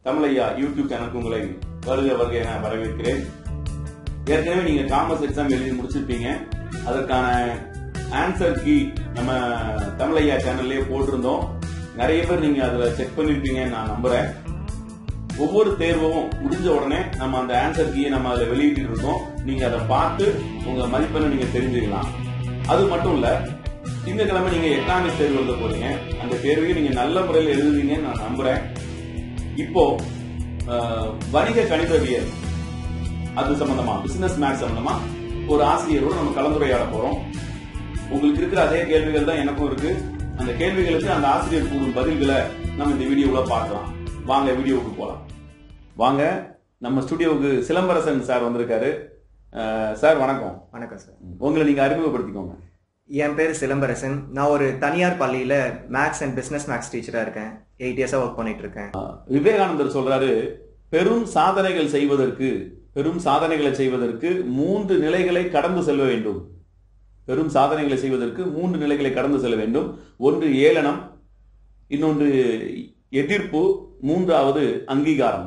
தமிழையா YouTube சேனலுக்கு உங்களை வருக வருக என வரவேற்கிறேன் ஏற்கனவே நீங்க காமர்ஸ் எக்ஸாம் எழுதி முடிச்சிருப்பீங்க அதற்கான ஆன்சர் கீ நம்ம தமிழையா சேனல்லே போட்டிருந்தோம் நிறைய பேர் நீங்க அதுல செக் பண்ணிருப்பீங்கன்னு நான் நம்புறேன் ஒவ்வொரு தேர்வும் முடிஞ்ச உடனே நம்ம அந்த ஆன்சர் கீயை நம்ம அதுல வெளியிட்டு இருக்கோம் நீங்க அதை பார்த்து உங்க மதிப்பெண்ணை நீங்க தெரிஞ்சுக்கலாம் அது மட்டும் இல்ல திங்கட்கிழமை நீங்க எக்கனாமிக்ஸ் தேர்வு எழுத போறீங்க அந்த தேர்வையும் நீங்க நல்ல முறையில் எழுதுவீங்கன்னு நான் நம்புறேன் இப்போ அஹ், வணிக கணிதவியல் அது சம்பந்தமா பிசினஸ் மேத்ஸ் சம்பந்தமா ஒரு ஆசிரியரோட நம்ம கலந்துரையாட போறோம் உங்களுக்கு இருக்கிற அதே கேள்விகள் தான் எனக்கும் இருக்கு அந்த கேள்விகளுக்கு அந்த ஆசிரியர் கூறும் பதில்களை நம்ம இந்த வீடியோவுல பார்க்கலாம் வாங்க வீடியோவுக்கு போலாம் வாங்க நம்ம ஸ்டுடியோவுக்கு சிலம்பரசன் சார் வந்திருக்காரு அஹ், சார் வணக்கம் வணக்கம் சார் உங்களை நீங்க அறிமுகப்படுத்திக்கோங்க என் பேர் சிலம்பரசன் நான் ஒரு தனியார் பள்ளியில மேக்ஸ் அண்ட் பிசினஸ் மேக்ஸ் டீச்சரா இருக்கேன் எயிட் இயர்ஸா ஒர்க் பண்ணிட்டு இருக்கேன் விவேகானந்தர் சொல்றாரு பெரும் சாதனைகள் செய்வதற்கு பெரும் சாதனைகளை செய்வதற்கு மூன்று நிலைகளை கடந்து செல்ல வேண்டும் பெரும் சாதனைகளை செய்வதற்கு மூன்று நிலைகளை கடந்து செல்ல வேண்டும் ஒன்று ஏளனம் இன்னொன்று எதிர்ப்பு மூன்றாவது அங்கீகாரம்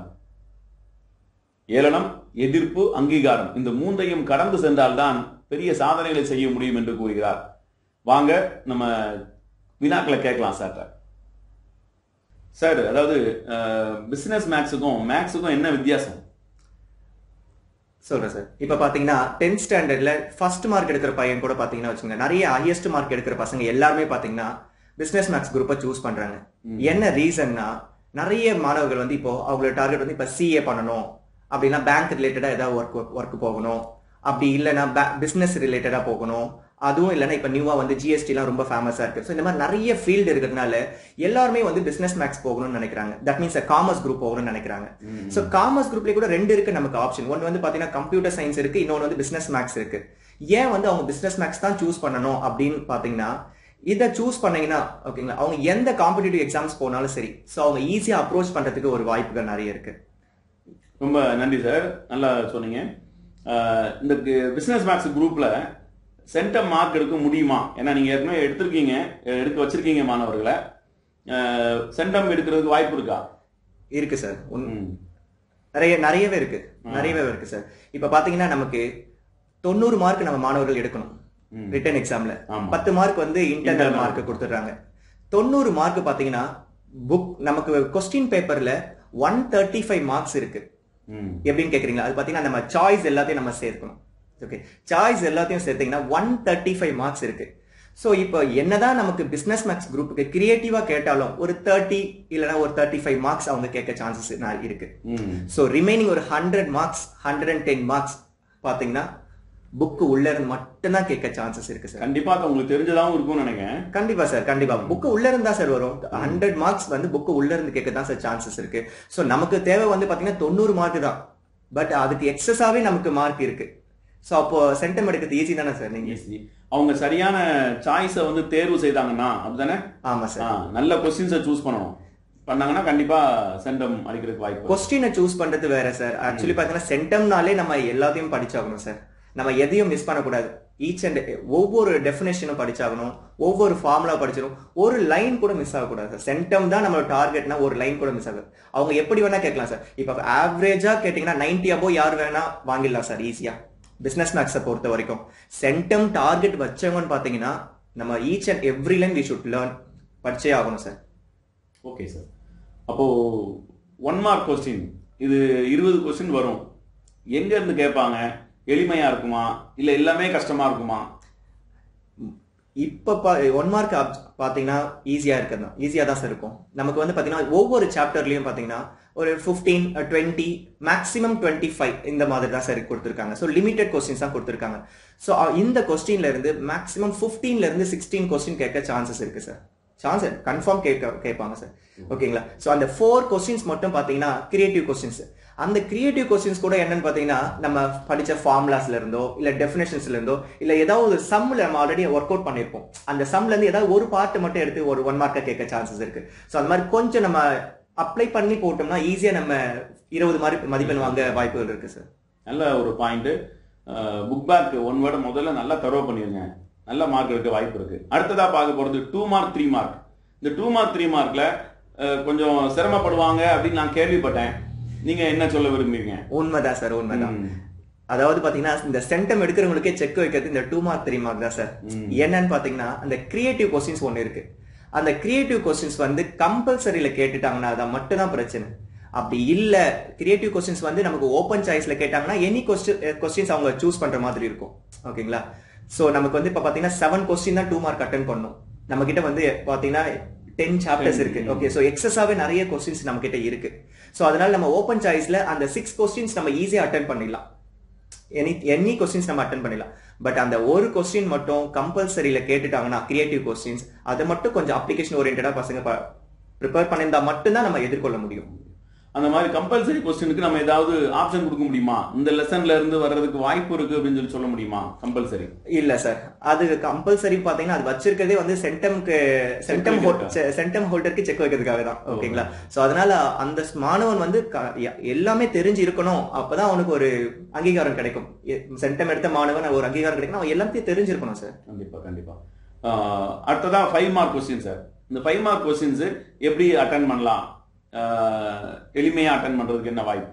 ஏளனம் எதிர்ப்பு அங்கீகாரம் இந்த மூன்றையும் கடந்து சென்றால்தான் பெரிய சாதனைகளை செய்ய முடியும் என்று கூறுகிறார் வாங்க நம்ம வினாக்களை கேட்கலாம் சார் சார் அதாவது பிசினஸ் மேக்ஸுக்கும் மேக்ஸுக்கும் என்ன வித்தியாசம் சொல்றேன் சார் இப்ப பாத்தீங்கன்னா டென்த் ஸ்டாண்டர்ட்ல ஃபர்ஸ்ட் மார்க் எடுக்கிற பையன் கூட பாத்தீங்கன்னா வச்சுங்க நிறைய ஹையஸ்ட் மார்க் எடுக்கிற பசங்க எல்லாருமே பாத்தீங்கன்னா பிசினஸ் மேக்ஸ் குரூப்பை சூஸ் பண்றாங்க என்ன ரீசன்னா நிறைய மாணவர்கள் வந்து இப்போ அவங்களோட டார்கெட் வந்து இப்ப சிஏ பண்ணணும் அப்படின்னா பேங்க் ரிலேட்டடா ஏதாவது ஒர்க் ஒர்க் போகணும் அப்படி இல்லைன்னா பிசினஸ் ரிலேட்டடா போகணும் அதுவும் இல்லைன்னா இப்ப நியூவா வந்து ஜிஎஸ்டி எல்லாம் ரொம்ப ஃபேமஸா இருக்கு ஸோ இந்த மாதிரி நிறைய ஃபீல்டு இருக்கிறதுனால எல்லாருமே வந்து பிசினஸ் மேக்ஸ் போகணும்னு நினைக்கிறாங்க தட் மீன்ஸ் காமர்ஸ் குரூப் போகணும்னு நினைக்கிறாங்க ஸோ காமர்ஸ் குரூப்லேயே கூட ரெண்டு இருக்கு நமக்கு ஆப்ஷன் ஒன்று வந்து பாத்தீங்கன்னா கம்ப்யூட்டர் சயின்ஸ் இருக்கு இன்னொன்று வந்து பிசினஸ் மேக்ஸ் இருக்கு ஏன் வந்து அவங்க பிசினஸ் மேக்ஸ் தான் சூஸ் பண்ணணும் அப்படின்னு பாத்தீங்கன்னா இதை சூஸ் பண்ணீங்கன்னா ஓகேங்களா அவங்க எந்த காம்படிட்டிவ் எக்ஸாம்ஸ் போனாலும் சரி ஸோ அவங்க ஈஸியா அப்ரோச் பண்றதுக்கு ஒரு வாய்ப்புகள் நிறைய இருக்கு ரொம்ப நன்றி சார் நல்லா சொன்னீங்க அஹ், இந்த பிசினஸ் மேக்ஸ் குரூப்ல சென்டம் மார்க் எடுக்க முடியுமா ஏன்னா நீங்க ஏற்கனவே எடுத்திருக்கீங்க அஹ், எடுத்து வச்சிருக்கீங்க மாணவர்களை சென்டம் எடுக்கிறதுக்கு வாய்ப்பு இருக்கா இருக்கு சார் ம். நிறைய நிறையவே இருக்கு நிறையவே இருக்கு சார் இப்ப பாத்தீங்கன்னா நமக்கு தொண்ணூறு மார்க் நம்ம மாணவர்கள் எடுக்கணும் ம். ரிட்டன் எக்ஸாம்ல ஆமா. பத்து மார்க் வந்து இன்டர்னல் Internal. மார்க் கொடுத்துடுறாங்க தொண்ணூறு மார்க் பாத்தீங்கன்னா புக் நமக்கு கொஸ்டின் பேப்பர்ல ஒன் தேர்ட்டி ஃபைவ் மார்க்ஸ் இருக்கு ம். எப்படின்னு கேக்குறீங்களா அது பாத்தீங்கன்னா நம்ம சாய்ஸ் எல்லாத்தையும் நம்ம சேர்க்கணும் ஓகே சாய்ஸ் எல்லாத்தையும் சேர்த்தீங்கன்னா ஒன் தேர்ட்டி ஃபைவ் மார்க்ஸ் இருக்கு ஸோ இப்போ என்னதான் நமக்கு பிசினஸ் மேக்ஸ் குரூப்புக்கு கிரியேட்டிவா கேட்டாலும் ஒரு தேர்ட்டி இல்லைன்னா ஒரு தேர்ட்டி ஃபைவ் மார்க்ஸ் அவங்க கேட்க சான்சஸ் இருக்கு ம். ஸோ ரிமைனிங் ஒரு hundred marks hundred and ten marks பாத்தீங்கன்னா புக்கு உள்ள இருந்து மட்டும்தான் கேட்க சான்சஸ் இருக்கு சார் கண்டிப்பா அது உங்களுக்கு தெரிஞ்சதாகவும் இருக்கும்னு நினைக்கிறேன் கண்டிப்பா சார் கண்டிப்பா புக்கு உள்ள இருந்தா சார் வரும் ஹண்ட்ரட் மார்க்ஸ் வந்து புக்கு உள்ள இருந்து கேட்க தான் சார் சான்சஸ் இருக்கு ஸோ நமக்கு தேவை வந்து பாத்தீங்கன்னா தொண்ணூறு மார்க் தான் பட் அதுக்கு எக்ஸஸாவே நமக்கு மார்க் இருக்கு ஸோ அப்போ சென்டம் எடுக்கிறது ஈஸி தானே சார் நீங்க Easy. அவங்க சரியான சாய்ஸை வந்து தேர்வு செய்தாங்கன்னா அப்படிதானே ஆமா சார் ஆ, நல்ல கொஸ்டின்ஸை சூஸ் பண்ணணும் பண்ணாங்கன்னா கண்டிப்பா சென்டம் அடிக்கிறதுக்கு வாய்ப்பு இருக்கு. கொஸ்டினை சூஸ் பண்றது வேற சார் ஆக்சுவலி பாத்தீங்கன்னா சென்டம்னாலே நம்ம எல்லாத்தையும் படிச்சாகணும் சார் நம்ம எதையும் மிஸ் பண்ணக்கூடாது ஈச் அண்ட் ஒவ்வொரு டெஃபினேஷனும் படிச்சாகணும் ஒவ்வொரு ஃபார்முலா படிச்சிடும் ஒரு லைன் கூட மிஸ் ஆகக்கூடாது சார் சென்டம் தான் நம்மளோட டார்கெட்னா ஒரு லைன் கூட மிஸ் ஆகாது அவங்க எப்படி வேணா கேட்கலாம் சார் இப்போ ஆவரேஜா கேட்டீங்கன்னா நைன்டி அபோ யார் வேணா வாங்கிடலாம் சார் ஈஸியா பிசினஸ் மேக்ஸை பொறுத்த வரைக்கும் சென்டம் டார்கெட் வச்சவங்கன்னு பாத்தீங்கன்னா நம்ம each and every line we should learn படிச்சே ஆகணும் சார் ஓகே சார் அப்போ ஒன் மார்க் கொஸ்டின் இது இருபது கொஸ்டின் வரும் எங்க இருந்து கேட்பாங்க எளிமையா இருக்குமா இல்ல எல்லாமே கஷ்டமா இருக்குமா இப்ப ஒன் மார்க் பாத்தீங்கன்னா ஈஸியா இருக்கிறது ஈஸியா தான் சார் இருக்கும் நமக்கு வந்து பாத்தீங்கன்னா ஒவ்வொரு சாப்டர்லயும் பாத்தீங்கன்னா ஒரு fifteen twenty maximum twenty five இந்த மாதிரி தான் சார் கொடுத்துருக்காங்க ஸோ லிமிடெட் கொஸ்டின்ஸ் தான் கொடுத்துருக்காங்க ஸோ இந்த கொஸ்டின்ல இருந்து மேக்ஸிமம் ஃபிஃப்டீன்ல இருந்து சிக்ஸ்டீன் கொஸ்டின் கேட்க சான்சஸ் இருக்கு சார் சான்ஸ் கன்ஃபார்ம் கேட்க கேட்பாங்க சார் ஓகேங்களா ஸோ அந்த ஃபோர் கொஸ்டின்ஸ் மட்டும் பாத்தீங்கன்னா கிரியேட்டிவ் கொஸ்டின்ஸ் அந்த கிரியேட்டிவ் கொஸ்டின்ஸ் கூட என்னன்னு பாத்தீங்கன்னா நம்ம படிச்ச ஃபார்முலாஸ்ல இருந்தோ இல்ல டெஃபினேஷன்ஸ்ல இருந்தோ இல்ல ஏதாவது ஒரு சம்ல நம்ம ஆல்ரெடி ஒர்க் அவுட் பண்ணிருப்போம் அந்த சம்ல இருந்து ஏதாவது ஒரு பார்ட் மட்டும் எடுத்து ஒரு ஒன் மார்க்கை கேட்க சான்சஸ் இருக்கு ஸோ அந்த மாதிரி கொஞ்சம் நம்ம அப்ளை பண்ணி போட்டோம்னா ஈஸியா நம்ம இருபது மாதிரி மதிப்பெண் வாங்க வாய்ப்புகள் இருக்கு சார் நல்ல ஒரு பாயிண்ட் புக் பேக் ஒன் வேர்டை முதல்ல நல்லா தரவு பண்ணிருங்க நல்ல மார்க் எடுக்க வாய்ப்பு இருக்கு அடுத்ததா பார்க்க போறது டூ மார்க் த்ரீ மார்க் இந்த டூ மார்க் த்ரீ மார்க்ல அஹ், கொஞ்சம் சிரமப்படுவாங்க அப்படின்னு நான் கேள்விப்பட்டேன் நீங்க என்ன சொல்ல விரும்புறீங்க உண்மைதான் சார் உண்மைதான் ம். அதாவது பாத்தீங்கன்னா இந்த சென்டம் எடுக்கிறவங்களுக்கே செக் வைக்கிறது இந்த டூ மார்க் த்ரீ மார்க் தான் சார் என்னன்னு பாத்தீங்கன்னா அந்த கிரியேட்டிவ் கொஸ்டின்ஸ் ஒண்ணு இருக்கு அந்த கிரியேட்டிவ் கொஸ்டின்ஸ் வந்து கம்பல்சரியில கேட்டுட்டாங்கன்னா அதான் மட்டும் தான் பிரச்சனை அப்படி இல்ல கிரியேட்டிவ் கொஸ்டின்ஸ் வந்து நமக்கு ஓப்பன் சாய்ஸ்ல கேட்டாங்கன்னா எனி கொஸ்டின்ஸ் அவங்க சூஸ் பண்ற மாதிரி இருக்கும் ஓகேங்களா சோ நமக்கு வந்து இப்ப பாத்தீங்கன்னா செவன் கொஸ்டின் தான் டூ மார்க் அட்டன் பண்ணும் நம்ம கிட்ட வந்து பாத்தீங்கன்னா டென் சாப்டர்ஸ் இருக்கு ஓகே சோ எக்ஸஸாவே நிறைய கொஸ்டின்ஸ் நம்ம கிட்ட இருக்கு சோ அதனால நம்ம ஓப்பன் சாய்ஸ்ல அந்த சிக்ஸ் கொஸ்டின்ஸ் நம்ம ஈஸியா அட்டன் பண்ணிடலாம் எனி எனி கொஸ்டின்ஸ் நம்ம அட்டன் பண்ணிடலாம் பட் அந்த ஒரு கொஸ்டின் மட்டும் கம்பல்சரியில கேட்டுட்டாங்கன்னா கிரியேட்டிவ் கொஸ்டின்ஸ் அதை மட்டும் கொஞ்சம் அப்ளிகேஷன் ஓரியன்டா பசங்க ப்ரிப்பேர் பண்ணியிருந்தா மட்டும்தான் நம்ம எதிர்கொள்ள முடியும் அந்த மாதிரி கம்பல்சரி கொஸ்டினுக்கு நம்ம ஏதாவது ஆப்ஷன் கொடுக்க முடியுமா இந்த லெசன்ல இருந்து வர்றதுக்கு வாய்ப்பு இருக்கு அப்படின்னு சொல்லி சொல்ல முடியுமா கம்பல்சரி இல்ல சார் அது கம்பல்சரி பாத்தீங்கன்னா அது வச்சிருக்கதே வந்து சென்டம்க்கு சென்டம் சென்டம் ஹோல்டருக்கு செக் வைக்கிறதுக்காக தான் ஓகேங்களா சோ அதனால அந்த மாணவன் வந்து க- எ- எல்லாமே தெரிஞ்சு இருக்கணும் அப்பதான் அவனுக்கு ஒரு அங்கீகாரம் கிடைக்கும் சென்டம் எடுத்த மாணவன் ஒரு அங்கீகாரம் கிடைக்கும் அவன் எல்லாத்தையும் தெரிஞ்சிருக்கணும் சார் கண்டிப்பா கண்டிப்பா ஆஹ், அடுத்ததா ஃபைவ் மார்க் கொஸ்டின் சார் இந்த ஃபைவ் மார்க் கொஸ்டின்ஸ் எப்படி அட்டன் பண்ணலாம் ஆஹ், எளிமையா அட்டன் பண்றதுக்கு என்ன வாய்ப்பு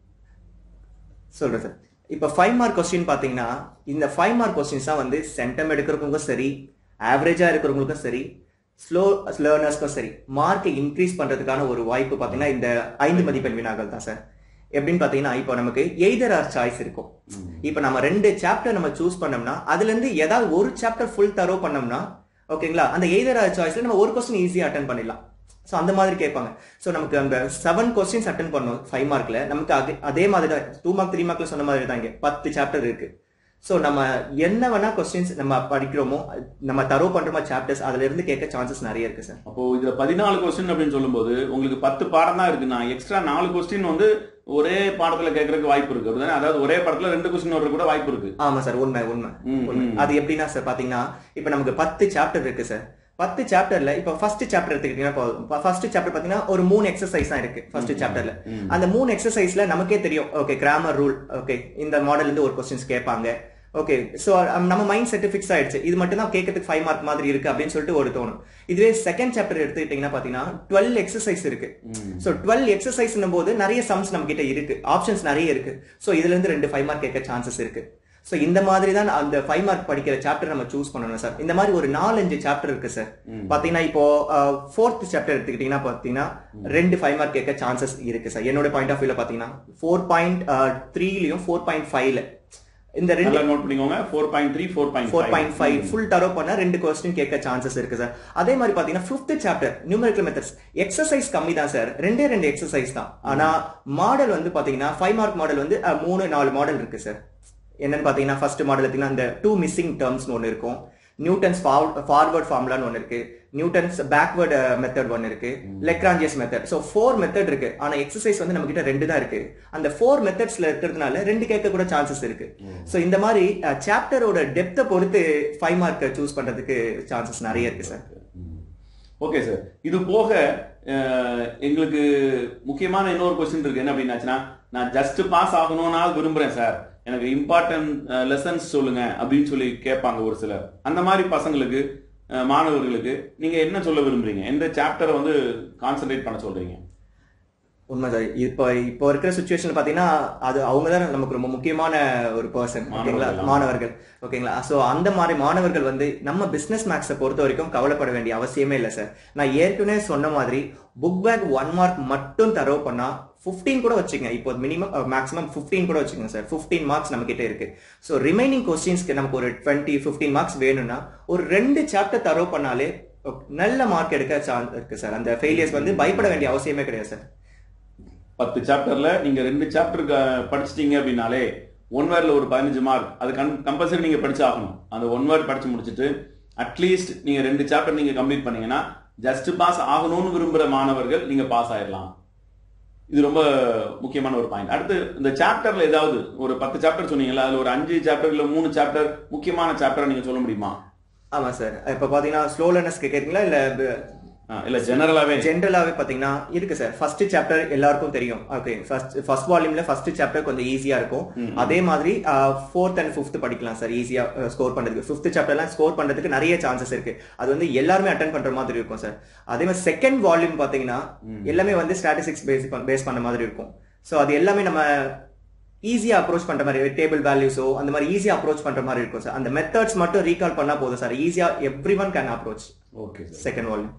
சொல்றேன் சார் இப்ப ஃபைவ் மார்க் கொஸ்டின் பாத்தீங்கன்னா இந்த ஃபைவ் மார்க் கொஸ்டின்ஸ் தான் வந்து சென்டம் எடுக்கிறவங்களுக்கும் சரி ஆவரேஜா இருக்கிறவங்களுக்கும் சரி ஸ்லோ லேர்னர்ஸ்க்கும் சரி மார்க்கை இன்க்ரீஸ் பண்றதுக்கான ஒரு வாய்ப்பு பாத்தீங்கன்னா இந்த ஐந்து மதிப்பெண் வினாக்கள் தான் சார் எப்படின்னு பாத்தீங்கன்னா இப்போ நமக்கு எய்தர் ஆர் சாய்ஸ் இருக்கும் இப்போ நம்ம ரெண்டு சாப்டர் நம்ம சூஸ் பண்ணோம்னா அதுல இருந்து ஏதாவது ஒரு சாப்டர் ஃபுல் தரோ பண்ணோம்னா ஓகேங்களா அந்த எய்தர் ஆர் சாய்ஸ்ல நம்ம ஒரு கொஸ்டின் ஈஸியா அட்டன் பண்ணிடலாம் ஸோ அந்த மாதிரி கேட்பாங்க ஸோ நமக்கு அந்த செவன் கொஸ்டின்ஸ் அட்டன் பண்ணோம் ஃபைவ் மார்க்ல நமக்கு அதே அதே மாதிரி தான் டூ மார்க் த்ரீ மார்க்ல சொன்ன மாதிரி தான் இங்க பத்து சாப்டர் இருக்கு ஸோ நம்ம என்ன வேணா கொஸ்டின்ஸ் நம்ம படிக்கிறோமோ நம்ம தரோ பண்றோமோ சாப்டர்ஸ் அதுல இருந்து கேட்க சான்சஸ் நிறைய இருக்கு சார் அப்போ இதுல பதினாலு கொஸ்டின் அப்படின்னு சொல்லும்போது உங்களுக்கு பத்து பாடம் தான் இருக்குன்னா எக்ஸ்ட்ரா நாலு கொஸ்டின் வந்து ஒரே பாடத்துல கேட்கறதுக்கு வாய்ப்பு இருக்கு அப்படிதானே அதாவது ஒரே பாடத்துல ரெண்டு கொஸ்டின் வர்றது கூட வாய்ப்பு இருக்கு ஆமா சார் உண்மை உண்மை ம், உண்மை. ம். அது எப்படின்னா சார் பாத்தீங்கன்னா இப்ப நமக்கு பத்து சாப்டர் இருக்கு சார் பத்து சாப்டர்ல இப்ப ஃபர்ஸ்ட் சாப்டர் எடுத்துக்கிட்டீங்கன்னா ஃபர்ஸ்ட் சாப்டர் பாத்தீங்கன்னா ஒரு மூணு எக்ஸசைஸ் தான் இருக்கு ஃபர்ஸ்ட் சாப்டர்ல அந்த மூணு எக்ஸசைஸ்ல நமக்கே தெரியும் ஓகே கிராமர் ரூல் ஓகே இந்த மாடல் இருந்து ஒரு கொஸ்டின்ஸ் கேட்பாங்க ஓகே சோ நம்ம மைண்ட் செட் ஃபிக்ஸ் ஆயிடுச்சு இது மட்டும் தான் கேட்கறதுக்கு ஃபைவ் மார்க் மாதிரி இருக்கு அப்படின்னு சொல்லிட்டு ஒரு தோணும் இதுவே செகண்ட் சாப்டர் எடுத்துக்கிட்டீங்கன்னா பாத்தீங்கன்னா டுவெல் எக்ஸசைஸ் இருக்கு சோ டுவெல் எக்ஸசைஸ் போது நிறைய சம்ஸ் நம்ம கிட்ட இருக்கு ஆப்ஷன்ஸ் நிறைய இருக்கு சோ இதுல இருந்து ரெண்டு ஃபைவ் மார்க் கேட்க சான்சஸ் இருக்கு சோ இந்த மாதிரி தான் அந்த ஃபைவ் மார்க் படிக்கிற சாப்டர் நம்ம சூஸ் பண்ணணும் சார் இந்த மாதிரி ஒரு நாலஞ்சு சாப்டர் இருக்கு சார் பாத்தீங்கன்னா இப்போ ஃபோர்த் சாப்டர் எடுத்துக்கிட்டீங்கன்னா பாத்தீங்கன்னா ரெண்டு ஃபைவ் மார்க் கேட்க சான்சஸ் இருக்கு சார் என்னோட பாயிண்ட் ஆஃப் வியூல பாத்தீங்கன்னா ஃபோர் பாயிண்ட் த்ரீலயும் ஃபோர் பாயிண்ட் ஃபைவ்ல இந்த ரெண்டு நல்லா நோட் பண்ணிக்கோங்க four point three four point four point five full through பண்ணா ரெண்டு கொஸ்டின் கேட்க சான்சஸ் இருக்கு சார் அதே மாதிரி பாத்தீங்கன்னா fifth chapter numerical methods exercise கம்மி தான் சார் ரெண்டே ரெண்டு எக்ஸசைஸ் தான் ஆனா மாடல் வந்து பாத்தீங்கன்னா ஃபைவ் மார்க் மாடல் வந்து அஹ், மூணு நாலு மாடல் இருக்கு சார் என்னன்னு பாத்தீங்கன்னா ஃபர்ஸ்ட் மாடல் பாத்தீங்கன்னா இந்த டூ மிஸ்ஸிங் டேர்ம்ஸ் ஒன்னு இருக்கும் நியூட்டன்ஸ் ஃபார்வர்ட் ஃபார்முலான்னு ஒன்னு இருக்கு நியூட்டன்ஸ் பேக்வர்ட் மெத்தட் ஒன்னு இருக்கு Lagrange's method so four method இருக்கு ஆனா எக்ஸசைஸ் வந்து நம்ம கிட்ட ரெண்டு தான் இருக்கு அந்த ஃபோர் மெத்தட்ஸ்ல இருக்கிறதுனால ரெண்டு கேட்க கூட சான்சஸ் இருக்கு சோ இந்த மாதிரி சாப்டரோட டெப்த்தை பொறுத்து ஃபைவ் மார்க் சூஸ் பண்றதுக்கு சான்சஸ் நிறைய இருக்கு சார் ஓகே சார் இது போக அஹ், எங்களுக்கு முக்கியமான இன்னொரு கொஸ்டின் இருக்கு என்ன அப்படின்னாச்சுன்னா நான் ஜஸ்ட் பாஸ் ஆகணும்னா விரும்புறேன் சார் எனக்கு இம்பார்ட்டன்ட் லெசன்ஸ் சொல்லுங்க அப்படின்னு சொல்லி கேட்பாங்க ஒரு சிலர் அந்த மாதிரி பசங்களுக்கு அஹ், மாணவர்களுக்கு நீங்க என்ன சொல்ல விரும்புறீங்க எந்த சாப்டரை வந்து கான்சென்ட்ரேட் பண்ண சொல்றீங்க உண்மைதான் இப்போ இப்போ இருக்கிற சுச்சுவேஷன்ல பாத்தீங்கன்னா அது அவங்க தான் நமக்கு ரொம்ப முக்கியமான ஒரு பர்சன் ஓகேங்களா மாணவர்கள். மாணவர்கள் ஓகேங்களா சோ அந்த மாதிரி மாணவர்கள் வந்து நம்ம பிசினஸ் மேக்ஸை பொறுத்த வரைக்கும் கவலைப்பட வேண்டிய அவசியமே இல்லை சார் நான் ஏற்கனவே சொன்ன மாதிரி புக் பேக் ஒன் மார்க் மட்டும் தரவு பண்ணா 15 கூட வச்சுங்க இப்போ மினிமம் மேக்ஸிமம் 15 கூட வச்சுக்கோங்க சார் 15 மார்க்ஸ் நம்ம கிட்ட இருக்கு ஸோ ரிமைனிங் கொஸ்டின்ஸ்க்கு நமக்கு ஒரு டுவெண்ட்டி 15 மார்க்ஸ் வேணும்னா ஒரு ரெண்டு சாப்டர் தரவு பண்ணாலே okay, நல்ல மார்க் எடுக்க சான்ஸ் இருக்கு சார் அந்த ஃபெயிலியர்ஸ் வந்து பயப்பட வேண்டிய அவசியமே கிடையாது சார் பத்து சாப்டர்ல நீங்க ரெண்டு சாப்டர் படிச்சிட்டீங்க அப்படின்னாலே ஒன் வேர்ட்ல ஒரு பதினஞ்சு மார்க் அது கம்பல்சரி நீங்க படிச்சு ஆகணும் அந்த ஒன் வேர்ட் படிச்சு முடிச்சுட்டு அட்லீஸ்ட் நீங்க ரெண்டு சாப்டர் நீங்க கம்ப்ளீட் பண்ணீங்கன்னா ஜஸ்ட் பாஸ் ஆகணும்னு விரும்புற மாணவர்கள் நீங்க பாஸ் ஆயிடலாம் இது ரொம்ப முக்கியமான ஒரு பாயிண்ட் அடுத்து இந்த சாப்டர்ல ஏதாவது ஒரு பத்து சாப்டர் சொன்னீங்கல்ல அதுல ஒரு அஞ்சு சாப்டர் இல்ல மூணு சாப்டர் முக்கியமான சாப்டர் நீங்க சொல்ல முடியுமா ஆமா சார் இப்ப பாத்தீங்கன்னா ஸ்லோ லேர்னர்ஸ் கேக்குறீங்களா இல்ல ஆ, இல்ல ஜெனரலாவே ஜென்ரலாவே பாத்தீங்கன்னா இருக்கு சார் ஃபர்ஸ்ட் சாப்டர் எல்லாருக்கும் தெரியும் ஓகே ஃபர்ஸ்ட் ஃபர்ஸ்ட் வால்யூம்ல ஃபர்ஸ்ட் சாப்டர் கொஞ்சம் ஈஸியா இருக்கும் அதே மாதிரி ஃபோர்த் அண்ட் ஃபிஃப்த் படிக்கலாம் சார் ஈஸியா ஸ்கோர் பண்றதுக்கு ஃபிஃப்த் சாப்டர்லாம் ஸ்கோர் பண்றதுக்கு நிறைய சான்சஸ் இருக்கு அது வந்து எல்லாருமே அட்டன் பண்ற மாதிரி இருக்கும் சார் அதே மாதிரி செகண்ட் வால்யூம் பாத்தீங்கன்னா எல்லாமே வந்து ஸ்டாட்டிஸ்டிக்ஸ் பேஸ் பேஸ் பண்ண மாதிரி இருக்கும் ஸோ அது எல்லாமே நம்ம ஈஸியா அப்ரோச் பண்ற மாதிரி டேபிள் வேல்யூஸோ அந்த மாதிரி ஈஸியா அப்ரோச் பண்ற மாதிரி இருக்கும் சார் அந்த மெத்தட்ஸ் மட்டும் ரீகால் பண்ணா போதும் சார் ஈஸியா every one can approach okay sir second volume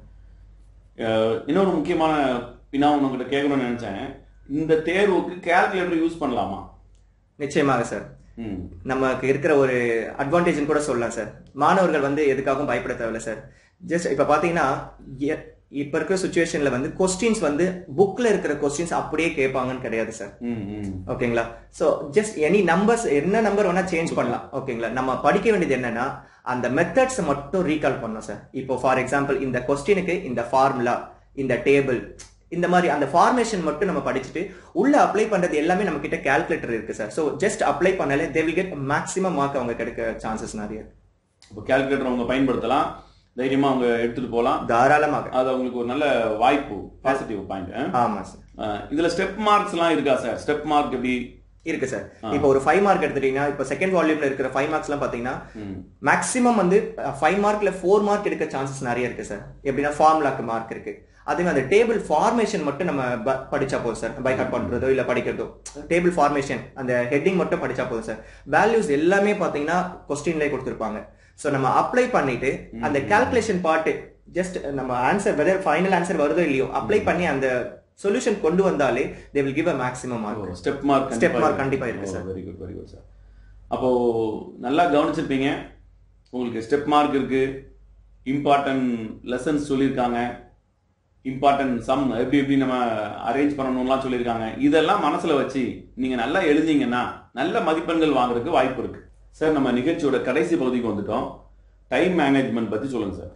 அஹ், இன்னொரு முக்கியமான வினா உங்ககிட்ட கேட்கணும்னு நினைச்சேன் இந்த தேர்வுக்கு கால்குலேட்டர் யூஸ் பண்ணலாமா நிச்சயமாக சார் ம் நமக்கு இருக்கிற ஒரு அட்வான்டேஜ் கூட சொல்லலாம் சார் மாணவர்கள் வந்து எதுக்காகவும் பயப்பட தேவையில்ல சார் ஜஸ்ட் இப்ப பாத்தீங்கன்னா எ- இப்ப இருக்கிற சுச்சுவேஷன்ல வந்து கொஸ்டின்ஸ் வந்து புக்ல இருக்கிற கொஸ்டின்ஸ் அப்படியே கேட்பாங்கன்னு கிடையாது சார் ம் ம் ஓகேங்களா சோ ஜஸ்ட் எனி நம்பர்ஸ் என்ன நம்பர் வேணா சேஞ்ச் பண்ணலாம் ஓகேங்களா நம்ம படிக்க வேண்டியது என்னன்னா அந்த மெத்தட்ஸ் மட்டும் ரீகால் பண்ணணும் சார் இப்போ ஃபார் எக்ஸாம்பிள் இந்த கொஸ்டினுக்கு இந்த ஃபார்முலா இந்த டேபிள் இந்த மாதிரி அந்த ஃபார்மேஷன் மட்டும் நம்ம படிச்சுட்டு உள்ள அப்ளை பண்றது எல்லாமே நம்ம கிட்ட கால்குலேட்டர் இருக்கு சார் ஸோ ஜஸ்ட் அப்ளை பண்ணாலே they will get maximum mark அவங்க கிடைக்க சான்சஸ் நிறைய இருக்கு. இப்போ கால்குலேட்டர் அவங்க பயன்படுத்தலாம் தைரியமா அவங்க எடுத்துட்டு போகலாம் தாராளமாக அது அவங்களுக்கு ஒரு நல்ல வாய்ப்பு பாசிட்டிவ் பாயிண்ட் ஆமா சார் இதுல ஸ்டெப் மார்க்ஸ் எல்லாம் இருக்கா சார் ஸ்டெப் மார்க் எப்படி இருக்கு சார் இப்போ ஒரு ஃபைவ் மார்க் எடுத்துட்டீங்கன்னா இப்போ செகண்ட் வால்யூம்ல இருக்கிற ஃபைவ் மார்க்ஸ் எல்லாம் பாத்தீங்கன்னா ம். மேக்ஸிமம் வந்து ஃபைவ் மார்க்ல ஃபோர் மார்க் எடுக்க சான்சஸ் நிறைய இருக்கு சார் எப்படின்னா ஃபார்முலாக்கு மார்க் இருக்கு அதே மாதிரி அந்த டேபிள் ஃபார்மேஷன் மட்டும் நம்ம ப- படிச்சா போதும் சார் பை ஹார்ட் பண்றதோ இல்ல படிக்கிறதோ டேபிள் ஃபார்மேஷன் அந்த ஹெட்டிங் மட்டும் படிச்சா போதும் சார் வேல்யூஸ் எல்லாமே பாத்தீங்கன்னா கொஸ்டின்லேயே கொடுத்துருப்பாங்க ஸோ நம்ம அப்ளை பண்ணிட்டு அந்த கால்குலேஷன் பார்ட்டு ஜஸ்ட் நம்ம ஆன்சர் வெதர் ஃபைனல் ஆன்சர் வருதோ இல்லையோ அப்ளை பண்ணி அந்த சொல்யூஷன் கொண்டு வந்தாலே they will give a maximum mark step mark Step mark கண்டிப்பா இருக்கு sir. Very good very good sir அப்போ நல்லா கவனிச்சிருப்பீங்க உங்களுக்கு ஸ்டெப் மார்க் இருக்கு இம்பார்ட்டன்ட் லெசன்ஸ் சொல்லியிருக்காங்க இம்பார்ட்டன்ட் சம் எப்படி எப்படி நம்ம அரேஞ்ச் பண்ணணும்லாம் சொல்லியிருக்காங்க இதெல்லாம் மனசுல வச்சு நீங்க நல்லா எழுதிங்கன்னா நல்ல மதிப்பெண்கள் வாங்குறதுக்கு வாய்ப்பு இருக்கு சார் நம்ம நிகழ்ச்சியோட கடைசி பகுதிக்கு வந்துட்டோம் டைம் மேனேஜ்மெண்ட் பத்தி சொல்லுங்க சார்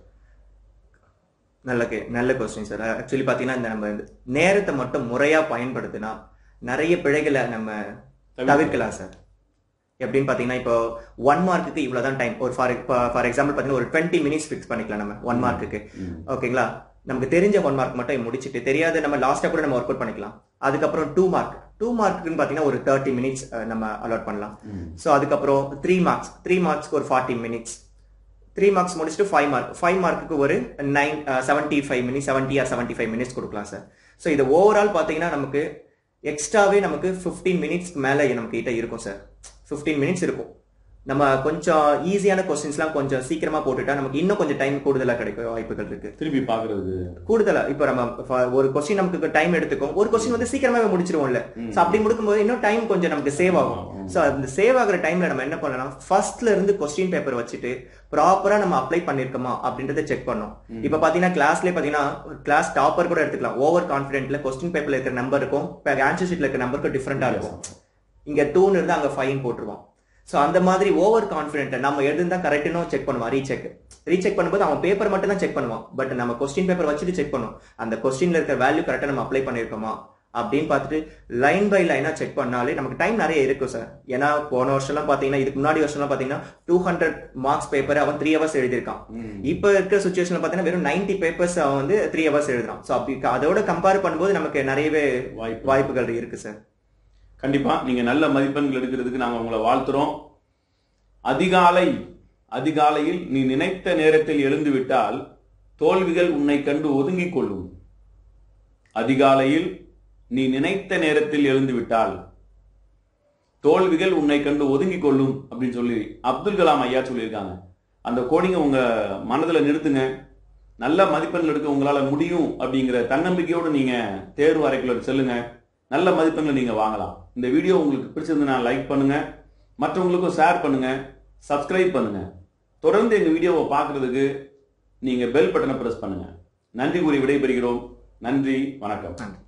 நல்ல கே நல்ல கொஸ்டின் சார் ஆக்சுவலி பார்த்தீங்கன்னா இந்த நம்ம இந்த நேரத்தை மட்டும் முறையா பயன்படுத்தினா நிறைய பிழைகளை நம்ம தவிர்க்கலாம் சார் எப்படின்னு பார்த்தீங்கன்னா இப்போ ஒன் மார்க்குக்கு இவ்வளோதான் டைம் ஒரு ஃபார் ஃபார் எக்ஸாம்பிள் பார்த்தீங்கன்னா ஒரு டுவெண்ட்டி மினிட்ஸ் ஃபிக்ஸ் பண்ணிக்கலாம் நம்ம ஒன் மார்க்குக்கு ஓகேங்களா நமக்கு தெரிஞ்ச ஒன் மார்க் மட்டும் முடிச்சுட்டு தெரியாத நம்ம லாஸ்ட்டாக கூட நம்ம ஒர்க் அவுட் பண்ணிக்கலாம் அதுக்கப்புறம் டூ மார்க் டூ மார்க்குன்னு பார்த்தீங்கன்னா ஒரு தேர்ட்டி மினிட்ஸ் நம்ம அலாட் பண்ணலாம் ஸோ அதுக்கப்புறம் த்ரீ மார்க்ஸ் த்ரீ மார்க்ஸ்க்கு ஒரு ஃபார்ட்டி மினிட்ஸ் த்ரீ மார்க்ஸ் முடிச்சுட்டு ஃபைவ் மார்க் ஃபைவ் மார்க்குக்கு ஒரு nine seventy five minutes seventy or seventy five minutes கொடுக்கலாம் சார் ஸோ இது ஓவரால் பார்த்தீங்கன்னா நமக்கு எக்ஸ்ட்ராவே நமக்கு ஃபிஃப்டீன் மினிட்ஸ்க்கு மேலே நமக்கு கிட்ட இருக்கும் சார் ஃபிஃப்டீன் மினிட்ஸ் இருக்கும் நம்ம கொஞ்சம் ஈஸியான கொஸ்டின்ஸ்லாம் கொஞ்சம் சீக்கிரமா போட்டுட்டா நமக்கு இன்னும் கொஞ்சம் டைம் கூடுதலா கிடைக்க வாய்ப்புகள் இருக்கு திருப்பி பாக்குறதுக்கு கூடுதலா இப்ப நம்ம ஃப- ஒரு கொஸ்டின் நமக்கு டைம் எடுத்துக்கும் ஒரு கொஸ்டின் வந்து சீக்கிரமாவே முடிச்சிருவோம்ல சோ அப்படி முடிக்கும்போது இன்னும் டைம் கொஞ்சம் நமக்கு சேவ் ஆகும் சோ அந்த சேவ் ஆகுற டைம்ல நம்ம என்ன பண்ணலாம் ஃபர்ஸ்ட்ல இருந்து கொஸ்டின் பேப்பர் வச்சுட்டு ப்ராப்பரா நம்ம அப்ளை பண்ணிருக்கோமா அப்படின்றத செக் பண்ணோம் இப்ப பாத்தீங்கன்னா கிளாஸ்லயே பாத்தீங்கன்னா கிளாஸ் டாப்பர் கூட எடுத்துக்கலாம் ஓவர் கான்பிடென்ட்ல கொஸ்டின் பேப்பர்ல இருக்கிற நம்பர் இருக்கும் ஆன்சர் ஷீட்ல இருக்கிற நம்பருக்கு டிஃபரெண்டா இருக்கும் இங்க டூன்னு இருந்தா அங்க ஃபைன் போட்டுருவான் சோ அந்த மாதிரி ஓவர் கான்பிடென்ட் நம்ம எழுதுதான் கரெக்ட்னு செக் பண்ணுவான் ரீசெக் ரீசெக் பண்ணும்போது அவன் பேப்பர் மட்டும் தான் செக் பண்ணுவான் பட் நம்ம கொஸ்டின் பேப்பர் வச்சுட்டு செக் பண்ணுவோம் அந்த கொஸ்டின்ல இருக்கிற வேல்யூ கரெக்டா நம்ம அப்ளை பண்ணிருக்கோமா அப்படின்னு பார்த்துட்டு லைன் பை லைனா செக் பண்ணாலே நமக்கு டைம் நிறைய இருக்கும் சார் ஏன்னா போன வருஷம்லாம் பாத்தீங்கன்னா இதுக்கு முன்னாடி வருஷம்லாம் பாத்தீங்கன்னா டூ ஹண்ட்ரட் மார்க்ஸ் பேப்பர் அவன் த்ரீ ஹவர்ஸ் எழுதியிருக்கான் இப்ப இருக்கிற சுச்சுவேஷன்ல பாத்தீங்கன்னா வெறும் 90 பேப்பர்ஸ் அவன் வந்து த்ரீ ஹவர்ஸ் எழுதுறான் சோ அப்படி அதோட கம்பேர் பண்ணும்போது நமக்கு நிறையவே வாய்ப்பு வாய்ப்புகள் இருக்கு சார் கண்டிப்பா நீங்க நல்ல மதிப்பெண்கள் எடுக்கிறதுக்கு நாங்க உங்களை வாழ்த்துறோம் அதிகாலை அதிகாலையில் நீ நினைத்த நேரத்தில் எழுந்து விட்டால் தோல்விகள் உன்னை கண்டு ஒதுங்கிக் கொள்ளும் அதிகாலையில் நீ நினைத்த நேரத்தில் எழுந்து விட்டால் தோல்விகள் உன்னை கண்டு ஒதுங்கிக் கொள்ளும் அப்படின்னு சொல்லி அப்துல் கலாம் ஐயா சொல்லியிருக்காங்க அந்த கோடிங்க உங்க மனதுல நிறுத்துங்க நல்ல மதிப்பெண்கள் எடுக்க உங்களால முடியும் அப்படிங்கிற தன்னம்பிக்கையோடு நீங்க தேர்வு அறைக்குள்ள செல்லுங்க நல்ல மதிப்பெண்களை நீங்க வாங்கலாம் இந்த வீடியோ உங்களுக்கு பிடிச்சிருந்ததுன்னா லைக் பண்ணுங்க மற்றவங்களுக்கும் ஷேர் பண்ணுங்க சப்ஸ்கிரைப் பண்ணுங்க தொடர்ந்து எங்க வீடியோவை பார்க்கிறதுக்கு நீங்க பெல் பட்டனை பிரஸ் பண்ணுங்க நன்றி கூறி விடைபெறுகிறோம் நன்றி வணக்கம் நன்றி